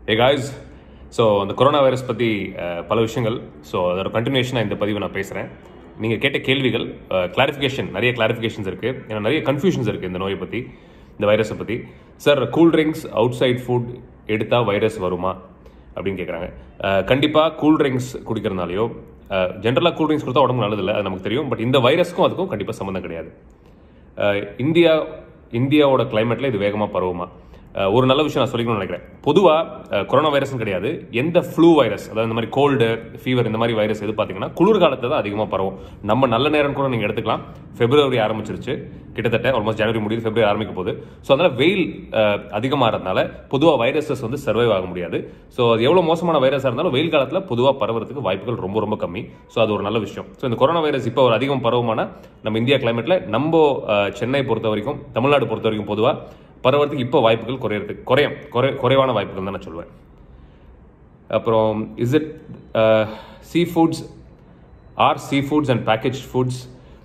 ஏ guys so அந்த corona virus பற்றி பல விஷயங்கள் ஸோ அதோட கண்டினியூஷனாக இந்த பதிவை நான் பேசுகிறேன் நீங்கள் கேட்ட கேள்விகள் கிளாரிஃபிகேஷன் நிறைய கிளாரிஃபிகேஷன்ஸ் இருக்குது ஏன்னா நிறைய கன்ஃபியூஷன்ஸ் இருக்குது இந்த நோயை பற்றி இந்த வைரஸை பற்றி sir cool drinks outside food எடுத்தால் வைரஸ் வருமா அப்படின்னு கேட்குறாங்க கண்டிப்பாக கூல் ட்ரிங்க்ஸ் குடிக்கிறதுனாலையோ ஜென்ரலாக கூல் ட்ரிங்க்ஸ் கொடுத்தா உடம்பு நல்லதில்லை அது நமக்கு தெரியும் பட் இந்த வைரஸ்க்கும் அதுக்கும் கண்டிப்பாக சம்மந்தம் கிடையாது அஹ் இந்தியா இந்தியாவோட கிளைமேட்டில் இது வேகமாக பரவுமா அஹ் ஒரு நல்ல விஷயம் நான் சொல்லிக்கணும்னு நினைக்கிறேன் பொதுவாக கொரோனா வைரஸ்னு கிடையாது எந்த ஃப்ளூ வைரஸ் அதாவது இந்த மாதிரி கோல்டு ஃபீவர் இந்த மாதிரி வைரஸ் எது பார்த்தீங்கன்னா குளிர்காலத்தில் தான் அதிகமாக பரவும் நம்ம நல்ல நேரம் கூட நீங்கள் எடுத்துக்கலாம் பிப்ரவரி ஆரம்பிச்சிருச்சு கிட்டத்தட்ட ஆல்மோஸ்ட் ஜனவரி முடியுது பிப்ரவரி ஆரம்பிக்க போகுது ஸோ அதனால் வெயில் அதிகமாகிறதுனால பொதுவாக வைரஸஸ் வந்து சர்வைவ் ஆக முடியாது ஸோ அது எவ்வளோ மோசமான வைரஸாக இருந்தாலும் வெயில் காலத்தில் பொதுவாக பரவறதுக்கு வாய்ப்புகள் ரொம்ப ரொம்ப கம்மி ஸோ அது ஒரு நல்ல விஷயம் ஸோ இந்த கொரோனா வைரஸ் இப்போ ஒரு அதிகம் பரவுமான நம்ம இந்தியா கிளைமேட்டில் நம்ம அஹ், சென்னை பொறுத்த வரைக்கும் தமிழ்நாடு பொறுத்த வரைக்கும் பொதுவாக பரவறதுக்கு இப்போ வாய்ப்புகள் குறையறதுக்கு குறையும் குறை குறைவான வாய்ப்புகள் தான் நான் சொல்லுவேன் அப்புறம் is it sea foods are sea foods and package foods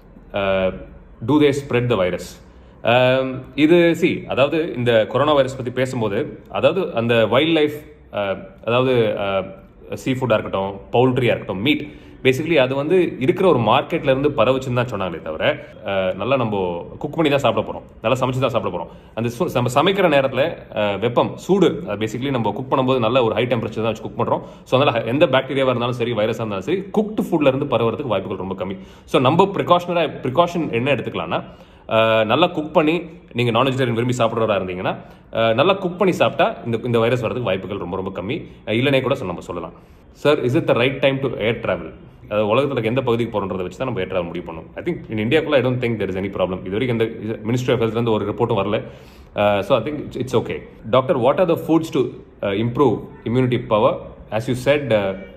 do they spread the virus இது சி அதாவது இந்த கொரோனா வைரஸ் பற்றி பேசும்போது அதாவது அந்த வைல்ட் லைஃப் அதாவது சீ ஃபுட்டாக இருக்கட்டும் பவுல்ட்ரியாக இருக்கட்டும் மீட் பேசிக்கலி அது வந்து இருக்கிற ஒரு மார்க்கெட்ல இருந்து பரவுச்சுன்னு தான் சொன்னாங்களே தவிர அஹ், நல்லா நம்ம குக் பண்ணி தான் சாப்பிட போகிறோம் நல்லா சமைச்சு தான் சாப்பிட போகிறோம் அந்த சு- நம்ம சமைக்கிற நேரத்தில் வெப்பம் சூடு பேசிக்கலி நம்ம குக் பண்ணும்போது நல்ல ஒரு ஹை டெம்பரேச்சர் தான் வச்சு குக் பண்ணுறோம் ஸோ அதனால் எந்த பாக்டீரியாவாக இருந்தாலும் சரி வைரஸாக இருந்தாலும் சரி குக்டு ஃபுட்ல இருந்து பரவறதுக்கு வாய்ப்புகள் ரொம்ப கம்மி ஸோ நம்ம ப்ரிகாஷனராக ப்ரிகாஷன் என்ன எடுத்துக்கலாம்னா அஹ், நல்லா குக் பண்ணி நீங்கள் நான் வெஜிடேரியன் விரும்பி சாப்பிட்றவரா இருந்தீங்கன்னா அஹ், நல்லா குக் பண்ணி சாப்பிட்டா இந்த இந்த வைரஸ் வரதுக்கு வாய்ப்புகள் ரொம்ப ரொம்ப கம்மி அஹ், இல்லைனே கூட நம்ம சொல்லலாம் sir is it the right time to air travel அது உலகத்தில் இருக்க எந்த பகுதிக்கு போகிறன்றதை வச்சு தான் நம்ம ஏர் டிராவல் முடிவு பண்ணும் ஐ திங்க் இன் இந்தியாக்குள்ள I don't think there is any problem இது வரைக்கும் இந்த மினிஸ்ட்ரி ஆஃப் ஹெல்த்லேருந்து ஒரு ரிப்போர்ட்டும் வரல so I think it's okay doctor what are the foods to improve immunity power as you said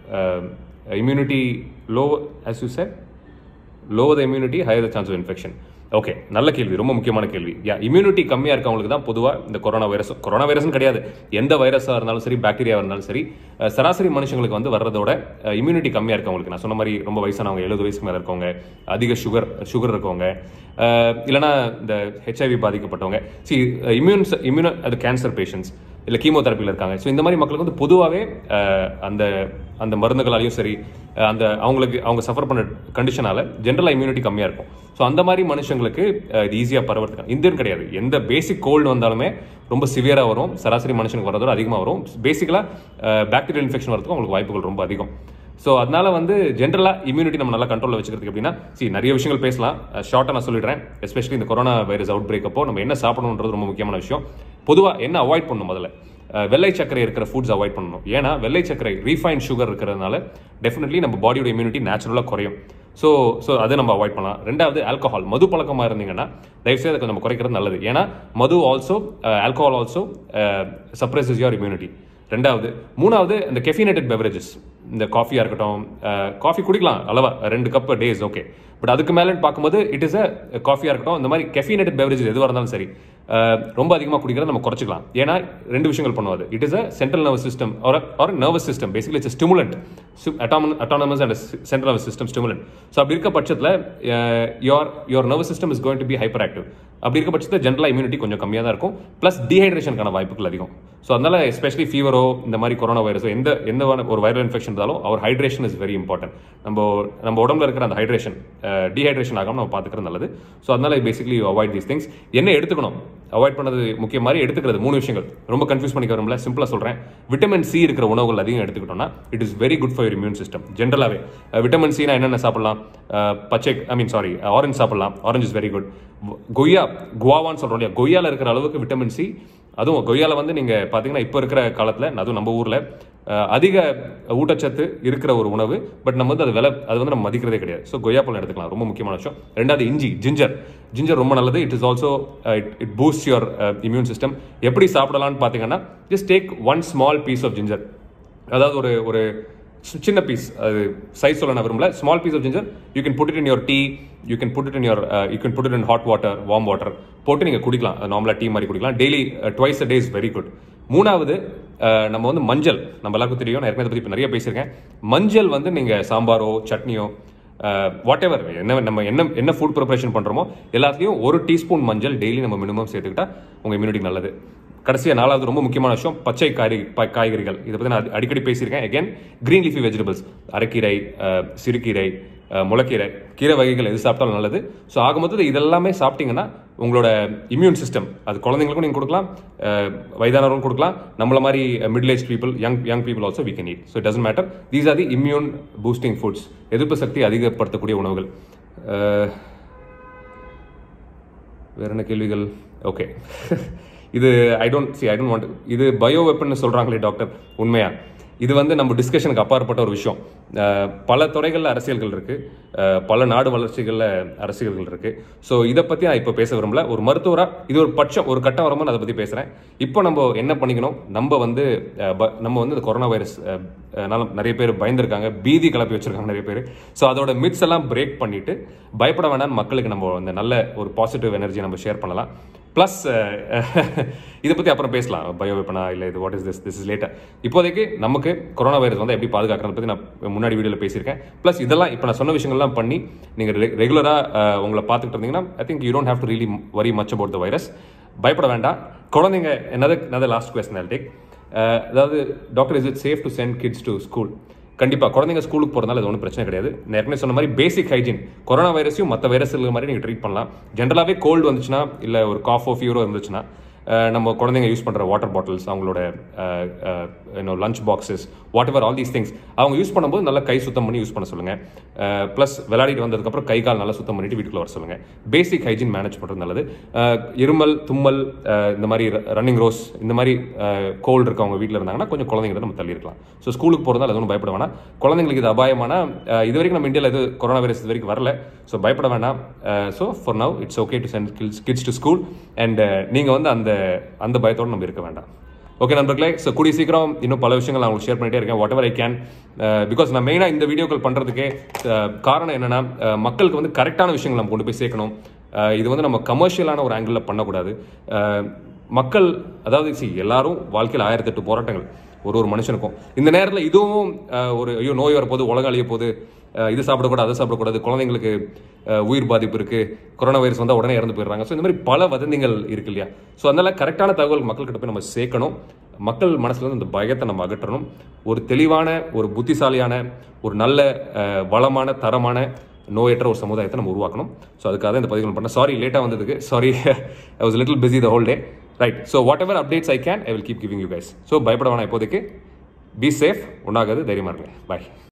immunity low as you said lower the immunity higher the chance of infection okay நல்ல கேள்வி ரொம்ப முக்கியமான கேள்வி யா immunity கம்மியாக இருக்கவங்களுக்கு தான் பொதுவாக இந்த கொரோனா வைரஸ் கொரோனா வைரஸ்னு கிடையாது எந்த வைரஸாக இருந்தாலும் சரி பாக்டீரியா இருந்தாலும் சரி அஹ், சராசரி மனுஷங்களுக்கு வந்து வர்றதோட இம்யூனிட்டி கம்மியாக இருக்கவங்களுக்கு நான் சொன்ன மாதிரி ரொம்ப வயசானவங்க எழுபது வயசுக்கு மேலே இருக்கவங்க அதிக சுகர் சுகர் இருக்கவங்க அஹ், இல்லைனா இந்த ஹெச்ஐவி பாதிக்கப்பட்டவங்க சி இம்யூன் இம்யூனோ அது கேன்சர் பேஷண்ட்ஸ் இல்லை கீமோதெரப்பியில் இருக்காங்க ஸோ இந்த மாதிரி மக்களுக்கு வந்து பொதுவாகவே அந்த அந்த மருந்துகளாலையும் சரி அஹ், அந்த அவங்களுக்கு அவங்க சஃபர் பண்ண கண்டிஷனால ஜென்ரலாக இம்யூனிட்டி கம்மியாக இருக்கும் ஸோ அந்த மாதிரி மனுஷங்களுக்கு அஹ், இது ஈஸியாக பரவறதுக்கு இந்தியன் கிடையாது எந்த பேசிக் கோல்டு வந்தாலுமே ரொம்ப சிவியராக வரும் சராசரி மனுஷனுக்கு வரதோட அதிகமாக வரும் பேசிக்கலாக பாக்டீரியல் இன்ஃபெக்ஷன் வரதுக்கு அவங்களுக்கு வாய்ப்புகள் ரொம்ப அதிகம் ஸோ அதனால வந்து ஜென்ரலாக இம்யூனிட்டி நம்ம நல்லா கண்ட்ரோலில் வச்சுக்கிறதுக்கு அப்படின்னா சி நிறைய விஷயங்கள் பேசலாம் ஷார்ட்டாக நான் சொல்லிடுறேன் எஸ்பெஷலி இந்த கொரோனா வைரஸ் அவுட் பிரேக் அப்போ நம்ம என்ன சாப்பிடணுன்றது ரொம்ப முக்கியமான விஷயம் பொதுவாக என்ன அவாய்ட் பண்ணணும் முதல்ல அஹ், வெள்ளை சர்க்கரை இருக்கிற ஃபுட்ஸ் அவாய்ட் பண்ணணும் ஏன்னா வெள்ளை சர்க்கரை ரீஃபைன் சுகர் இருக்கிறதுனால டெஃபினெட்லி நம்ம பாடியோட இம்யூனிட்டி நேச்சுரலாக குறையும் ஸோ ஸோ அதை நம்ம அவாய்ட் பண்ணலாம் ரெண்டாவது ஆல்கஹால் மது பழக்கமாக இருந்தீங்கன்னா தயவுசெய்து அதை நம்ம குறைக்கிறது நல்லது ஏன்னா மது also alcohol also suppresses your immunity ரெண்டாவது மூணாவது இந்த கெஃபினேட்டட் பெவரேஜஸ் இந்த காஃபியாக இருக்கட்டும் காஃபி குடிக்கலாம் அளவா ரெண்டு கப் டேஸ் ஓகே பட் அதுக்கு மேலே பார்க்கும்போது இட் இஸ் அ காஃபியாக இருக்கட்டும் இந்த மாதிரி கெஃபினேட்டட் பெவரேஜஸ் எதுவாக இருந்தாலும் சரி அஹ், ரொம்ப அதிகமாக குடிக்கிறத நம்ம குறைச்சிக்கலாம் ஏன்னா ரெண்டு விஷயங்கள் பண்ணுவது it is a central nervous system ஒரு ஒரு nervous system basically it's stimulant autonomous and central nervous system stimulant so அப்படி இருக்க பட்சத்தில் your your nervous system is going to be hyper active அப்படி இருக்க பட்சத்தில் ஜென்ரலாக இம்யூனிட்டி கொஞ்சம் கம்மியாக தான் இருக்கும் ப்ளஸ் டீஹைட்ரேஷனுக்கான வாய்ப்புகள் அதிகம் ஸோ அதனால எஸ்பெஷலி ஃபீவரோ இந்த மாதிரி கொரோனா வைரஸோ எந்த எந்த ஒரு வைரல் இன்ஃபெக்ஷன் இருந்தாலும் our hydration is very important நம்ம நம்ம உடம்புல இருக்கிற அந்த ஹைட்ரேஷன் டீஹைட்ரேஷன் ஆகாமல் நம்ம பார்த்துக்கிறது நல்லது ஸோ அதனால பேசிக்கலி அவாய்ட் தீஸ் திங்ஸ் என்ன எடுத்துக்கணும் அவாய்ட் பண்ணது முக்கிய மாதிரி எடுத்துக்கிறது மூணு விஷயங்கள் ரொம்ப கன்ஃபியூஸ் பண்ணிக்க வரும்ல சிம்பிளாக சொல்கிறேன் விட்டமின் சி இருக்கிற உணவுகள் அதிகம் எடுத்துக்கிட்டோம்னா it is very good for your immune system ஜென்ரலாகவே விட்டமின் சினா என்னென்ன சாப்பிடலாம் அஹ், பச்சை ஐ மீன் சாரி ஆரஞ்சு சாப்பிடலாம் ஆரஞ்சு இஸ் வெரி குட் கொய்யா குவாவான்னு சொல்கிறோம் இல்லையா கொய்யால இருக்கிற அளவுக்கு விட்டமின் சி அதுவும் கொய்யால வந்து நீங்கள் பார்த்தீங்கன்னா இப்போ இருக்கிற காலத்தில் அதுவும் நம்ம ஊரில் அதிக ஊட்டச்சத்து இருக்கிற ஒரு உணவு பட் நம்ம வந்து அது விலை அது வந்து நம்ம மதிக்கிறதே கிடையாது ஸோ கொய்யா பழம் எடுத்துக்கலாம் ரொம்ப முக்கியமான விஷயம் ரெண்டாவது இஞ்சி ஜிஞ்சர் ஜிஞ்சர் ரொம்ப நல்லது it is also it it boost your immune system எப்படி சாப்பிடலாம்னு பார்த்தீங்கன்னா just take one small piece of ginger அதாவது ஒரு ஒரு சி- சின்ன பீஸ் அது சைஸ் சொல்ல நான் விரும்பல small piece of ginger you can put it in your tea you can put it in your you can put it in hot water warm water போட்டு நீங்கள் குடிக்கலாம் நார்மலாக டீ மாதிரி குடிக்கலாம் daily twice a day is very good மூணாவது அஹ், நம்ம வந்து மஞ்சள் நம்ம எல்லாருக்கும் தெரியும் நான் ஏற்கனவே இதை பற்றி இப்போ நிறைய பேசியிருக்கேன் மஞ்சள் வந்து நீங்கள் சாம்பாரோ சட்னியோ வாட் எவர் என்ன நம்ம என்ன என்ன ஃபுட் ப்ரிப்பரேஷன் பண்ணுறோமோ எல்லாத்துலேயும் ஒரு டீஸ்பூன் மஞ்சள் டெய்லி நம்ம மினிமம் சேர்த்துக்கிட்டா உங்கள் இம்யூனிட்டி நல்லது கடைசியாக நாலாவது ரொம்ப முக்கியமான விஷயம் பச்சை காய் ப- காய்கறிகள் இதை பற்றி நான் அடி- அடிக்கடி பேசியிருக்கேன் again green leafy vegetables அரைக்கீரை அஹ், சிறுகீரை அஹ், முளைக்கீரை கீரை வகைகள் எது சாப்பிட்டாலும் நல்லது ஸோ ஆக மொத்தத்தில் இதெல்லாமே சாப்பிட்டீங்கன்னா உங்களோட இம்யூன் சிஸ்டம் அது குழந்தைங்களுக்கும் நீங்கள் கொடுக்கலாம் அஹ், வயதானவர்களும் கொடுக்கலாம் நம்மள மாதிரி middle age people young young people also we can eat so it doesn't matter these are the immune boosting foods எதிர்ப்பு சக்தி அதிகப்படுத்தக்கூடிய உணவுகள் அஹ், வேற என்ன கேள்விகள் ஓகே இது I don't see I don't want இது பயோ வெப்பன் சொல்றாங்களே டாக்டர் உண்மையா இது வந்து நம்ம டிஸ்கஷனுக்கு அப்பாற்பட்ட ஒரு விஷயம் அஹ், பல துறைகளில் அரசியல்கள் இருக்கு அஹ், பல நாடு வளர்ச்சிகளில் அரசியல்கள் இருக்கு ஸோ இதை பற்றி நான் இப்போ பேச விரும்பல ஒரு மருத்துவராக இது ஒரு பட்சம் ஒரு கட்டம் வரும்போது நான் அதை பற்றி பேசுகிறேன் இப்போ நம்ம என்ன பண்ணிக்கணும் நம்ம வந்து அஹ், ப- நம்ம வந்து இந்த கொரோனா வைரஸ் அஹ், அதனால நிறைய பேர் பயந்துருக்காங்க பீதி கிளப்பி வச்சிருக்காங்க நிறைய பேர் ஸோ அதோட மிட்ஸ் எல்லாம் பிரேக் பண்ணிட்டு பயப்பட வேண்டாம்னு மக்களுக்கு நம்ம இந்த நல்ல ஒரு பாசிட்டிவ் எனர்ஜி நம்ம ஷேர் பண்ணலாம் ப்ளஸ் இதை பற்றி அப்புறம் பேசலாம் பயோ வெப்பனா இல்லை இது what is this this is later இப்போதைக்கு நமக்கு கொரோனா வைரஸ் வந்து எப்படி பாதுகாக்கிறத பற்றி நான் முன்னாடி வீடியோவில் பேசியிருக்கேன் ப்ளஸ் இதெல்லாம் இப்போ நான் சொன்ன விஷயங்கள்லாம் பண்ணி நீங்கள் ரெகுலராக உங்களை பார்த்துட்டு இருந்தீங்கன்னா I think you don't have to really worry much about the virus பயப்பட வேண்டாம் குழந்தைங்க என்னது என்னது லாஸ்ட் கொஸ்டின் டேக் அதாவது doctor is it safe to send kids to school கண்டிப்பா குழந்தைங்க ஸ்கூலுக்கு போறதுனால அது ஒன்றும் பிரச்சனை கிடையாது நான் ஏற்கனவே சொன்ன மாதிரி பேசிக் ஹைஜீன் கொரோனா வைரஸையும் மற்ற வைரஸ்கள் மாதிரி நீங்க ட்ரீட் பண்ணலாம் ஜென்ரலாகவே கோல்டு வந்துச்சுன்னா இல்ல ஒரு காஃபோ ஃபீவரோ இருந்துச்சுன்னா அஹ், நம்ம குழந்தைங்க யூஸ் பண்ற வாட்டர் பாட்டில்ஸ் அவங்களோட இன்னும் lunch boxes whatever all these things அவங்க யூஸ் பண்ணும்போது நல்லா கை சுத்தம் பண்ணி யூஸ் பண்ண சொல்லுங்க ப்ளஸ் விளையாடிட்டு வந்ததுக்கப்புறம் கை கால் நல்லா சுத்தம் பண்ணிட்டு வீட்டுக்குள்ள வர சொல்லுங்க பேசிக் ஹைஜீன் மேனேஜ் பண்றது நல்லது அஹ், இருமல் தும்மல் அஹ், இந்த மாதிரி ரன்னிங் ரோஸ் இந்த மாதிரி கோல்டு இருக்கவங்க வீட்டில் இருந்தாங்கன்னா கொஞ்சம் குழந்தைங்களை நம்ம தள்ளி இருக்கலாம் ஸோ ஸ்கூலுக்கு போகிறதால எதுவும் பயப்பட வேணாம் குழந்தைங்களுக்கு இது அபாயமான அஹ், இது வரைக்கும் நம்ம இந்தியாவில் எது கொரோனா வைரஸ் இது வரைக்கும் வரல ஸோ பயப்பட வேண்டாம் so for now it's okay to send kids kids to school and நீங்கள் வந்து அந்த அந்த பயத்தோடு நம்ம இருக்க வேண்டாம் ஓகே நண்பர்களே ஸோ கூடிய சீக்கிரம் இன்னும் பல விஷயங்கள் நான் உங்களுக்கு ஷேர் பண்ணிட்டே இருக்கேன் whatever I can because நான் மெயினாக இந்த வீடியோக்கள் பண்ணுறதுக்கே காரணம் என்னன்னா அஹ், மக்களுக்கு வந்து கரெக்டான விஷயங்கள் நம்ம கொண்டு போய் சேர்க்கணும் அஹ், இது வந்து நம்ம கமர்ஷியலான ஒரு ஆங்கிளில் பண்ணக்கூடாது அஹ், மக்கள் அதாவது சி எல்லாரும் வாழ்க்கையில் ஆயிரத்தெட்டு போராட்டங்கள் ஒரு ஒரு மனுஷனுக்கும் இந்த நேரத்தில் இதுவும் அஹ், ஒரு ஐயோ நோய் வரப்போகுது உலகம் அழிய போகுது அஹ், இது சாப்பிடக்கூடாது அதை சாப்பிடக்கூடாது குழந்தைங்களுக்கு அஹ், உயிர் பாதிப்பு இருக்கு கொரோனா வைரஸ் வந்தால் உடனே இறந்து போயிடுறாங்க ஸோ இந்த மாதிரி பல வதந்திகள் இருக்கு இல்லையா ஸோ அதனால கரெக்டான தகவல் மக்கள்கிட்ட போய் நம்ம சேர்க்கணும் மக்கள் மனசுல இருந்து இந்த பயத்தை நம்ம அகற்றணும் ஒரு தெளிவான ஒரு புத்திசாலியான ஒரு நல்ல அஹ், வளமான தரமான நோயற்ற ஒரு சமுதாயத்தை நம்ம உருவாக்கணும் ஸோ அதுக்காக தான் இந்த பதிவுகள் பண்ணேன் சாரி லேட்டாக வந்ததுக்கு sorry I was little busy the whole day right so whatever updates I can I will keep giving you guys so பயப்பட வேணாம் இப்போதைக்கு பி சேஃப் ஒன்றாகாது தைரியமாக இருங்க பாய்